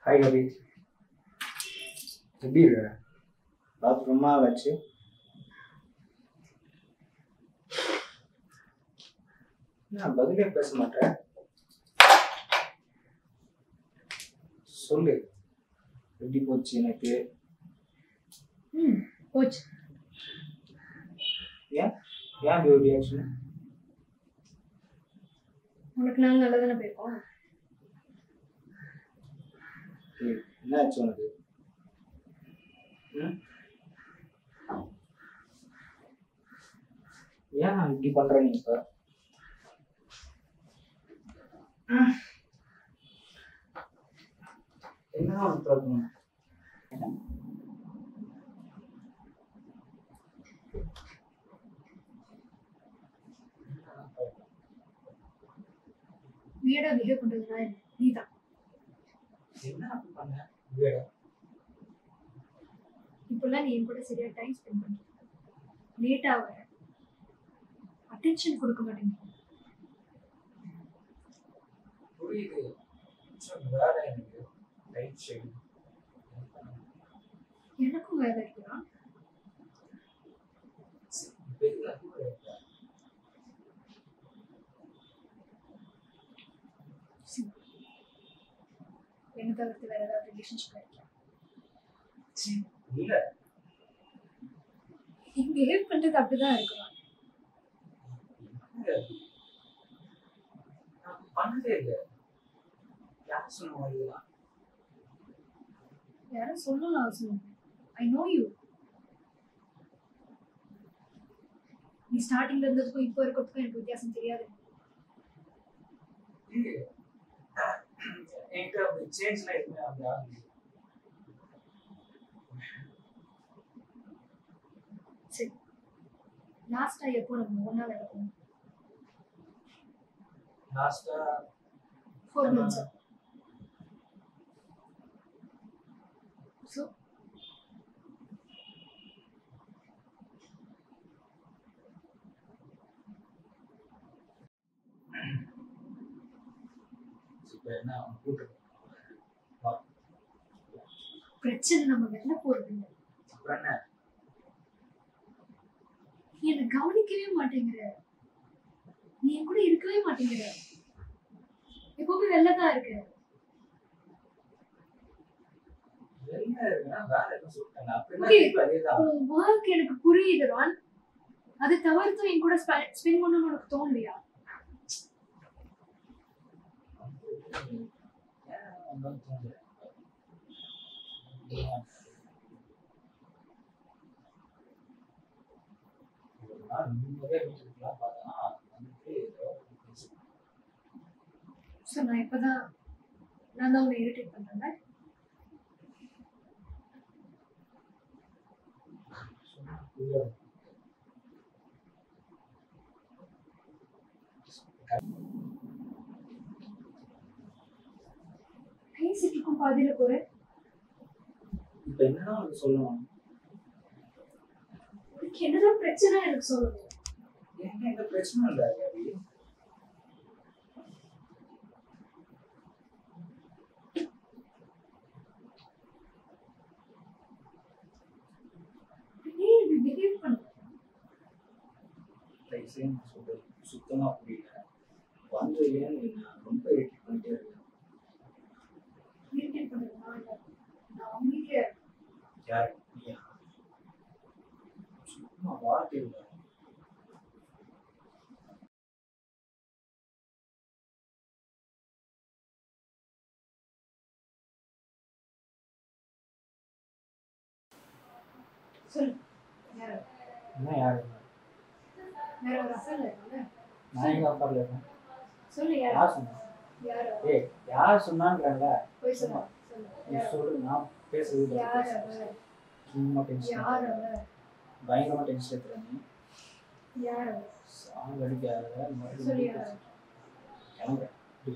Hi கவி எப்படி இருக்க பார்த்து ரொம்ப நாள் ஆச்சு என்ன பதிலே பேச மாட்டேன் சொல்லு எப்படி போச்சு எனக்கு ம் போச்சு ஏன் ஏன் அப்படி ஒரு ரியாக்ஷன் உனக்கு நாங்கள் நல்லா தானே போயிருக்கோம் என்ன ஆச்சு உனக்கு ம்? ஏன் இப்படி பண்ற நீ இப்ப ம். என்ன உனக்கு problem? வீடா பிஹேவ் பண்ணுறதுனா நீ தான் என்ன அப்படி பண்ண weird ஆ? இப்போல்லாம் நீ என் கூட சரியா டைம் ஸ்பெண்ட் பண்ணுற லேட்டாக வர அட்டென்ஷன் கொடுக்க மாட்டேங்குது புரியுது கொஞ்சம் வேலை எனக்கு ரைட் சைடு எனக்கும் வேலை இருக்குதான் பெரிய என்ன தவிர்த்து வேற ஏதாவது ரிலேஷன்ஷிப் இருக்கா இல்ல நீ பிஹேவ் பண்ணுறது அப்படிதான் இருக்கலாம் நான் பண்ணதே இல்லை யார் சொன்ன இதெல்லாம் யாரும் சொல்லணும் அவசியம் ஐ நோ யூ நீ ஸ்டார்டிங்ல இருந்ததுக்கும் இப்போ இருக்கிறதுக்கும் எனக்கு வித்தியாசம் தெரியாது இல்லையே. என்கிட்ட அப்படி சேஞ்ச்லாம் எதுவுமே அப்படி ஆகல சரி லாஸ்டா எப்போ நம்ம ஒன்றா வேலை பண்ணோம் லாஸ்டா ஃபோர் மந்த்ஸ் ஸோ இப்போ என்ன அவன் கூட்டு பிரச்சனை நம்ம வெளில போறது இல்லை அப்புறம் என்ன நீ என்னை கவனிக்கவே மாட்டேங்கிற நீ என் கூட இருக்கவே மாட்டேங்கிற எப்பவுமே வெளில தான் இருக்க வெளில இருக்குன்னா வேலை எதுவும் சொல்லிட்டாங்க அப்படின்னா Okay. திருப்பி அதே தான் உன் ஒர்க் எனக்கு புரியுது ரான் அது தவிர்த்து என் கூட ஸ்பெண்ட் பண்ணணும்னு உனக்கு தோணலையா ஏன் வந்தாலும் தோணுது ஒரு நாள் நிம்மதியா வீட்டுக்குலாம் பார்த்தா வந்துட்டு ஏதோ ஒரு பேசு. ஸோ நான் இப்பதான் நான் தான் உன்னை இரிட்டேட் பண்றேன் சொன்னா புரியாது. பேசிட்டு இருக்கும் பாதியில போறேன் இப்ப என்னதான் உனக்கு சொல்லணும் உனக்கு என்னதான் பிரச்சனை எனக்கு சொல்லணும் எனக்கு எந்த பிரச்சனையும் இல்லை ரவி நீ இப்படி பிஹேவ் பண்ண தயவு செய்து நான் சொல்றது சுத்தமா புரியல வந்ததுலேருந்து நான் ரொம்ப எடிட் பண்ணிட்டே இருக்கேன் இரிட்டேட் பண்றது நான் இல்ல. நான் அமைதியா இருக்கேன். யார் நீயா சும்மா வார்த்தை இல்லை சொல்லு யார் அவ? என்ன யார் வேற ஒரு அசல் இருக்காங்க நான் எங்க அப்பாவில் இருக்கேன் சொல்லு யார் யார் சொன்னா யார் அவ? ஏய் யார் சொன்னாங்கிறல்ல போய் சொல்லு சொல்லு நீ யார் அவ? சொல்லு நான் பேசுறது பதில் யார் பேசு. அவ? சும்மா டென்ஷன் யார் அவ? பயங்கரமா டென்ஷன் எடுத்துற நீ யார் அவ? சாங் அடிக்காத சொல்லு மறுபடியும் யார் அவ? கிளம்புறேன்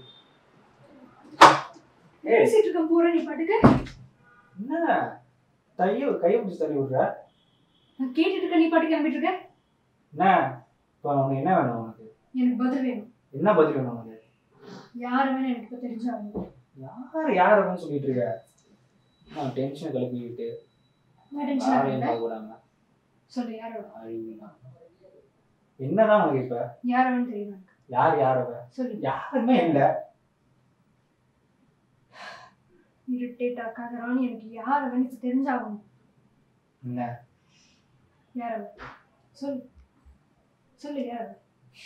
ஏய் பேசிட்டு இருக்க போற நீ பாட்டுக்கு என்ன தைய கையை பிடிச்சி தள்ளி விடுற நான் கேட்டுட்டு இருக்க நீ பாட்டுக்கு கிளம்பிட்டு இருக்க என்ன இப்போ உனக்கு என்ன வேணும் உனக்கு எனக்கு பதில் வேணும் என்ன பதில் வேணும் உனக்கு யார் வேணும் எனக்கு இப்ப தெரிஞ்சாகும் யார் யாரும் சொல்லிட்டு இருக்க நான் டென்ஷன் கிளப்பிக்கிட்டு நான் டென்ஷன் யாரையும் ஆகல பார்க்க விடாம சொல்லு யாரோட அழுவினா என்னதான் உனக்கு இப்ப யாரோன்னு தெரியுமா எனக்கு? யார் யார் அவ சொல்லு யாருமே இல்ல இரிட்டேட் ஆக்காதரான்னு எனக்கு யார் அவன் இப்ப தெரிஞ்சாகணும் என்ன யார் அவ சொல்லு சொல்லு யார் அவ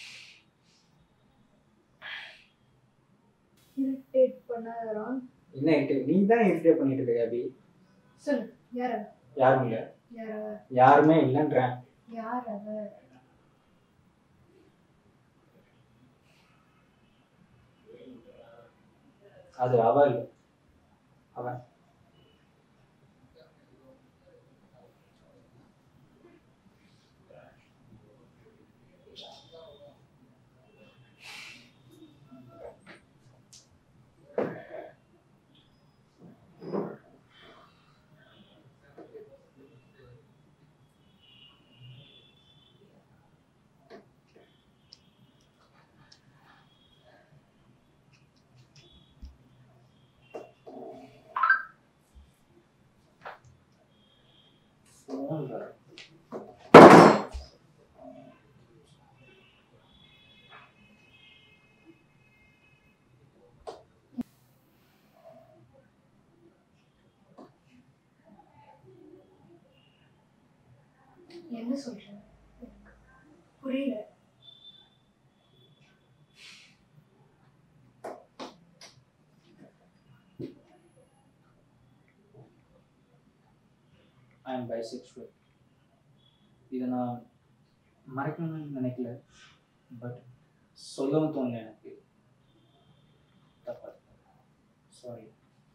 இரிட்டேட் பண்ணாதரான் என்ன இருக்கு நீ தான் இரிட்டேட் பண்ணிட்டு இருக்க அபி சொல்லு யார் அவ யாரும் இல்ல யார் அவ யாருமே இல்லைன்றேன் யார் அவ அது அவ இல்ல அவன் போன்ல. என்ன சொல்ற புரியல ஐ எம் பைசெக்சுவல் இதை நான் மறைக்கணும்னு நினைக்கல பட் சொல்லவும் தோணல எனக்கு தப்பா சாரி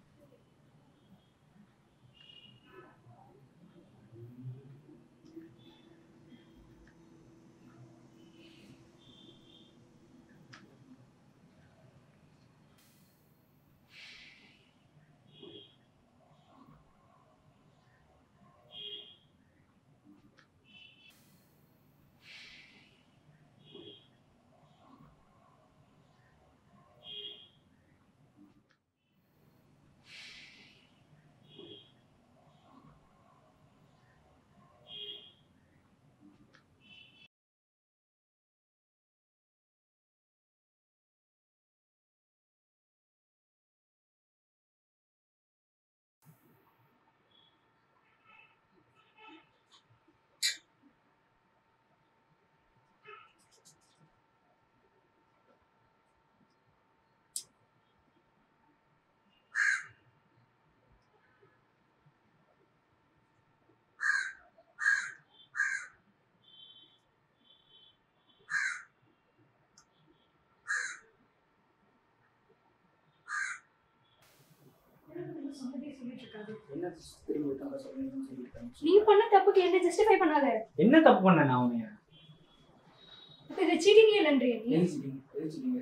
சொன்னதே சொல்லிட்டு இருக்காது என்ன திரும்ப தங்க சொல்லுங்கன்னு சொல்லிட்டு நீ பண்ண தப்புக்கு என்ன ஜஸ்டிஃபை பண்ணாத என்ன தப்பு பண்ண நான் உனைய இப்ப இது சீட்டிங்கே இல்லைன்றிய நீ எழுச்சிட்டீங்க எழுச்சிட்டீங்க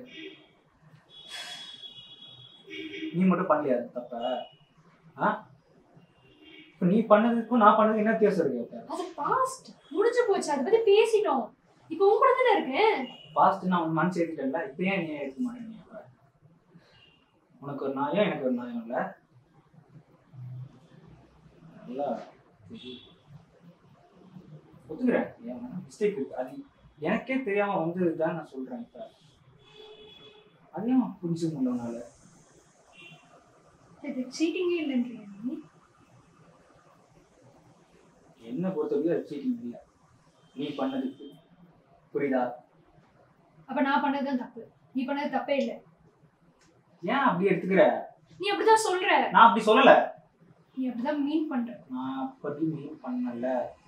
நீ மட்டும் பண்ணலையா அது தப்ப ஆ இப்போ நீ பண்ணதுக்கும் நான் பண்ணதுக்கும் என்ன வித்தியாசம் இருக்கு அப்ப அது பாஸ்ட் முடிஞ்சு போச்சு அதை பத்தி பேசிட்டோம் இப்போ உன் கூட தானே இருக்கேன் பாஸ்ட் நான் உன் மனசு ஏற்றிட்டேன்ல இப்போ ஏன் நீ ஏற்க மாட்டேங்க அப்ப உனக்கு ஒரு நியாயம் எனக்கு ஒரு நியாயம் இல்லை நல்லா தெரியுது. ஒத்துக்கிறேன் என் மிஸ்டேக் இருக்கு அது எனக்கே தெரியாம வந்தது தான் நான் சொல்றேன் இப்ப அதையும் புரிஞ்சுக்க முடியல உன்னால இது சீட்டிங்கே இல்லைன்றிய நீ என்ன பொறுத்தவரைக்கும் அது சீட்டிங் இல்லை நீ பண்ணதுக்கு புரியுதா அப்ப நான் பண்ணதுதான் தப்பு நீ பண்ணது தப்பே இல்லை ஏன் அப்படி எடுத்துக்கிற நீ அப்படிதான் சொல்ற நான் அப்படி சொல்லல நீ அப்படிதான் மீன் பண்ற நான் அப்படி மீன் பண்ணல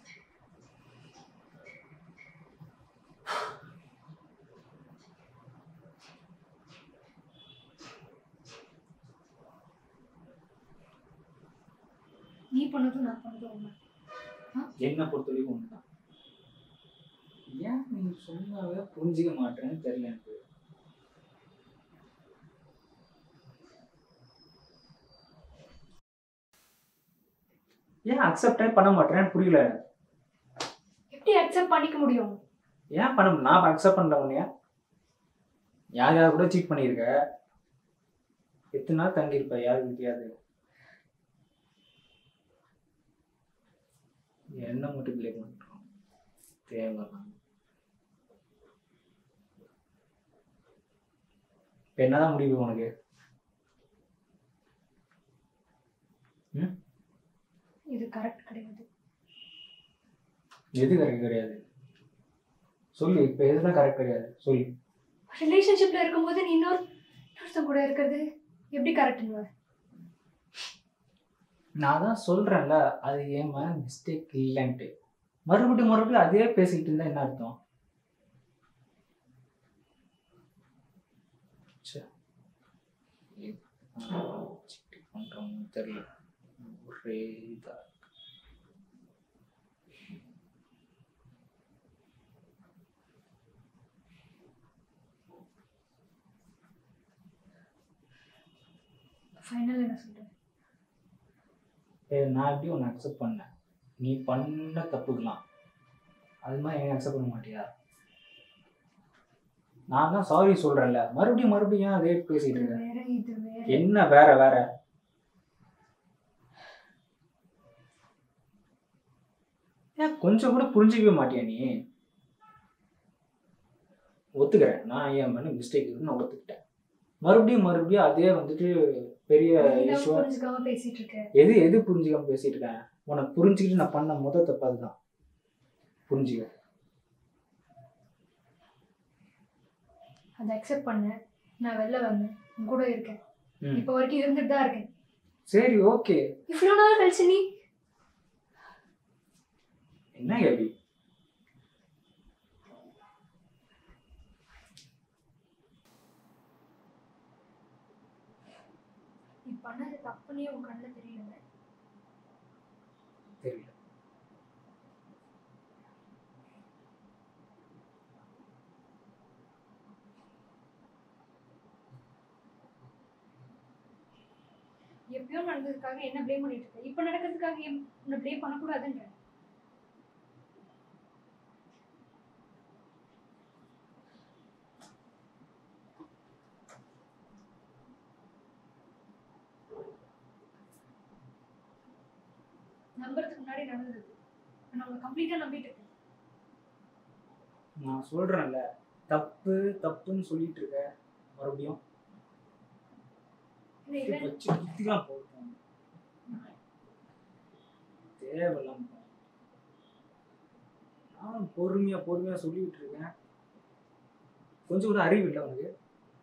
நீ பண்ணதும் நான் பண்ணதும் ஒண்ணு என்ன பொறுத்த வரைக்கும் ஒண்ணுதான் ஏன் நீ சொன்னாவே புரிஞ்சுக்க மாட்டேன்னு தெரியல எனக்கு ஏன் அக்செப்டே பண்ண மாட்டேன்னு புரியல எப்படி அக்செப்ட் பண்ணிக்க முடியும் ஏன் பண்ண நான் அக்செப்ட் பண்ணல உன்னைய யார் யார் கூட சீட் பண்ணியிருக்க எத்தனை நாள் தங்கியிருப்ப யாருக்கு தெரியாது என்ன மட்டும் பிளே பண்றோம் தேவைதான் இப்ப என்னதான் முடிவு உனக்கு ம் இது கரெக்ட் கிடையாது எது கரெக்ட் கிடையாது சொல்லு இப்ப எதுதான் கரெக்ட் கிடையாது சொல்லு ரிலேஷன்ஷிப்ல இருக்கும்போது நீ இன்னொரு இன்னொருத்தன் கூட இருக்கிறது எப்படி கரெக்டுங்க நான் தான் சொல்றேன்ல அது என் மேல மிஸ்டேக் இல்லைன்ட்டு மறுபடியும் மறுபடியும் அதே பேசிக்கிட்டு இருந்தா என்ன அர்த்தம் ச்சே. என்ன சிட்டி பண்றோம்னு தெரியல ஒரே இதா இருக்கு. ஃபைனல் என்ன சொல்றேன் ஏய், நான் எப்படி உன்னை அக்செப்ட் பண்ணேன் நீ பண்ண தப்புக்கலாம் அது மாதிரி என்ன அக்செப்ட் பண்ண மாட்டியா நான் தான் சாரி சொல்றேன்ல மறுபடியும் மறுபடியும் ஏன் அதே பேசிட்டு இது இருக்க வேற இது வேற என்ன வேற வேற ஏன் கொஞ்சம் கூட புரிஞ்சுக்கவே மாட்டியா நீ ஒத்துக்கிறேன் நான் என் பண்ண மிஸ்டேக் இருக்குன்னு நான் ஒத்துக்கிட்டேன் மறுபடியும் மறுபடியும் அதே வந்துட்டு பெரிய நீ தான் இஷ்யூ புரிஞ்சுக்காம பேசிட்டு இருக்க எது எது புரிஞ்சுக்காம பேசிட்டு இருக்கேன் உனக்கு புரிஞ்சுக்கிட்டு நான் பண்ண முத தப்பு அதுதான் புரிஞ்சுக்க அதை அக்செப்ட் பண்ணேன் நான் வெளில வந்தேன் உன் கூட இருக்கேன் ம். இப்போ வரைக்கும் இருந்துட்டு தான் இருக்கேன் சரி ஓகே இவ்வளோ நாள் கழிச்சு நீ என்ன கேள்வி நீ பண்ணது தப்புனே உன் கண்ணில் தெரியல தெரியல எப்பயோ நடந்ததுக்காக என்ன ப்ளேம் பண்ணிட்டு இருக்க இப்போ நடக்கிறதுக்காக ஏன் உன்னை ப்ளேம் பண்ணக்கூடாதுன்ற நம்புறதுக்கு முன்னாடி நடந்தது நான் உங்களை கம்ப்ளீட்டாக நம்பிட்டு இருக்கேன் நான் சொல்றேன்ல தப்பு தப்புன்னு சொல்லிட்டு இருக்க மறுபடியும் இல்லை இல்லை வச்சு குத்திலாம் போட்டோம் தேவையில்லாம நானும் பொறுமையா பொறுமையா சொல்லிட்டு இருக்கேன் கொஞ்சம் கூட அறிவு இல்லை உனக்கு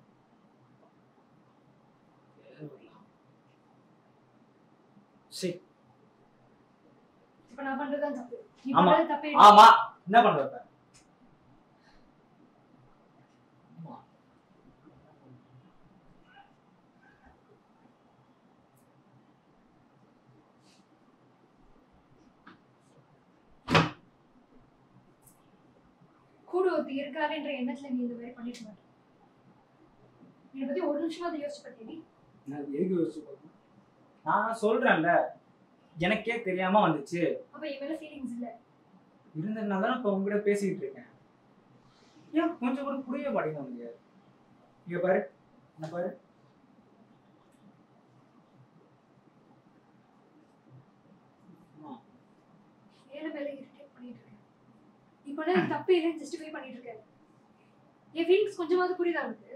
தேவையில்லாம சரி இப்போ நான் பண்ணுறது தான் தப்பு நீ ஆமா. பண்ணுறது தப்பே ஆமா என்ன பண்ற இப்ப? ஆமா. கூட ஒருத்தி இருக்காருன்ற எண்ணத்துல நீ இந்த மாதிரி பண்ணிட்டு மாட்டேன் என்னை பத்தி ஒரு நிமிஷமா அதை யோசிச்சு பார்த்தியா நீ நான் எதுக்கு யோசிச்சு பார்க்கணும்? நான் சொல்றேன்ல எனக்கே தெரியாம வந்துச்சு அப்ப என் மேல ஃபீலிங்ஸ் இல்ல இருந்ததுனால தான் இப்போ உங்ககிட்ட பேசிக்கிட்டு இருக்கேன் ஏன் கொஞ்சம் கூட புரிய மாட்டேங்குது உனக்கு இங்க பாரு என்ன பாரு ஆமா. மேல மேல இரிட்டேட் பண்ணிட்டு இருக்கேன் நீ பண்ணது தப்பு இல்லைன்னு ஜஸ்டிஃபை பண்ணிட்டு இருக்க என் ஃபீலிங்ஸ் கொஞ்சமாவது புரியுதா உனக்கு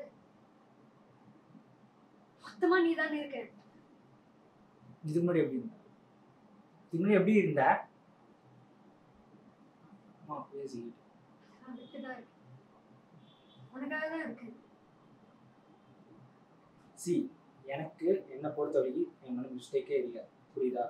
மொத்தமா நீ தானே இருக்க இதுக்கு முன்னாடி எப்படி இருந்த இதுக்கு முன்னாடி எப்படி இருந்த அம்மா பேசிக்கிட்டு நான் விட்டு தான் இருக்கேன் உனக்காக தான் இருக்கு சி எனக்கு என்னை பொறுத்த வரைக்கும் என் மேலே மிஸ்டேக்கே இல்லை புரியுதா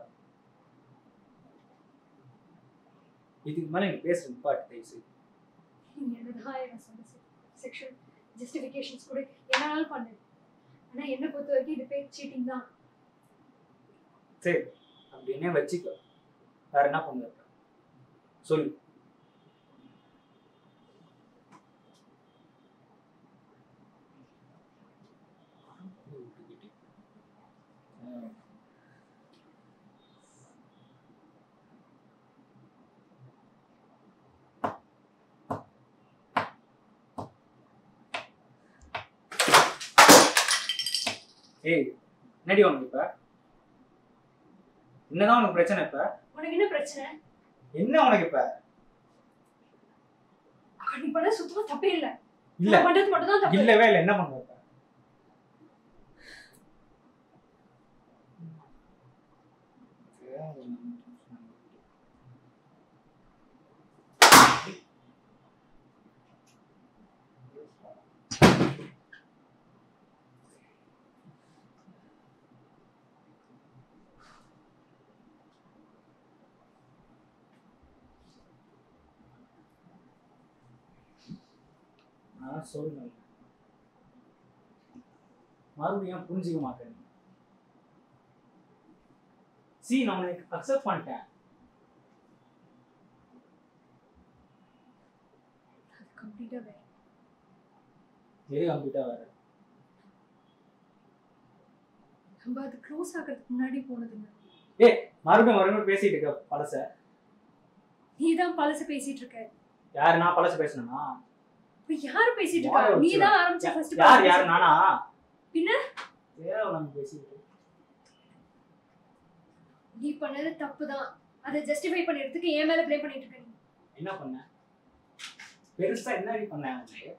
இதுக்கு மேலே எனக்கு பேச நிப்பாட்டு தயவுசு நீ என்னதான் என்ன சொன்ன செக்ஷுவல் ஜஸ்டிஃபிகேஷன்ஸ் கூட என்னாலும் பண்ணு ஆனா என்னை பொறுத்த வரைக்கும் இது பேர் சீட்டிங் தான் சரி அப்படின்னே வச்சுக்கோ வேற என்ன பண்ணுவ சொல்லு ஏய் என்னடி உனக்கு இப்ப என்னதான் உனக்கு பிரச்சனை இப்ப உனக்கு என்ன பிரச்சனை என்ன உனக்கு இப்ப நீ பண்ண சுத்தமா தப்பே இல்ல இல்ல நான் பண்றது மட்டும் தான் தப்பு இல்லவே இல்ல என்ன பண்ணுவ இப்ப நான் சொல்றேன் மறுபடியும் புரிஞ்சுக்க மாட்டேன் சி நான் உனக்கு அக்செப்ட் பண்ணிட்டேன் அது கம்ப்ளீட்டா வேற எது கம்ப்ளீட்டா வேற நம்ம அது க்ளோஸ் ஆகிறதுக்கு முன்னாடி போனதுங்க மறுபடியும் மறுபடியும் பேசிட்டு இருக்க பழச நீ தான் பழச பேசிட்டு இருக்க யாரு நான் பழச பேசினா இப்ப யாரு பேசிட்டு வாயை இருக்கா நீ வச்சிரு. தான் ஆரம்பிச்ச ஃபர்ஸ்ட் யார் யாரு நானா பின்ன? தேவை பேசிட்டு நீ பண்ணது தப்பு தான் அதை ஜஸ்டிஃபை பண்ணிடுறதுக்கு என் மேல ப்ளே பண்ணிட்டு இருக்க நீ என்ன பண்ண பெருசா என்னடி பண்ண உனக்கு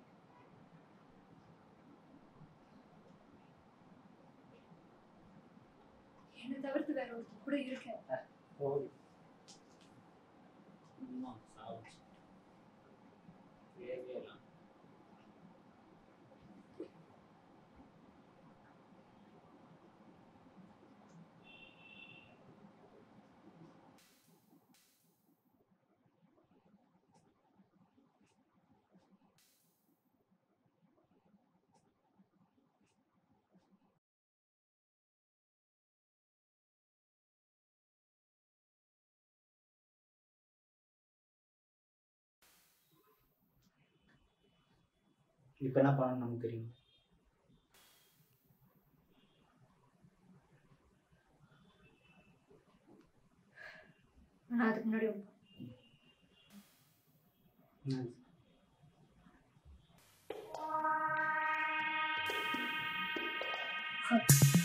என்னை தவிர்த்து வேற ஒருத்தர் கூட இருக்க போகுது சும்மா சாவடிச்சு. தேவையே இல்ல. இப்ப என்ன பண்ணணும் நமக்கு தெரியும் ஆனா அதுக்கு முன்னாடி ஒண்ணு. என்ன? சரி.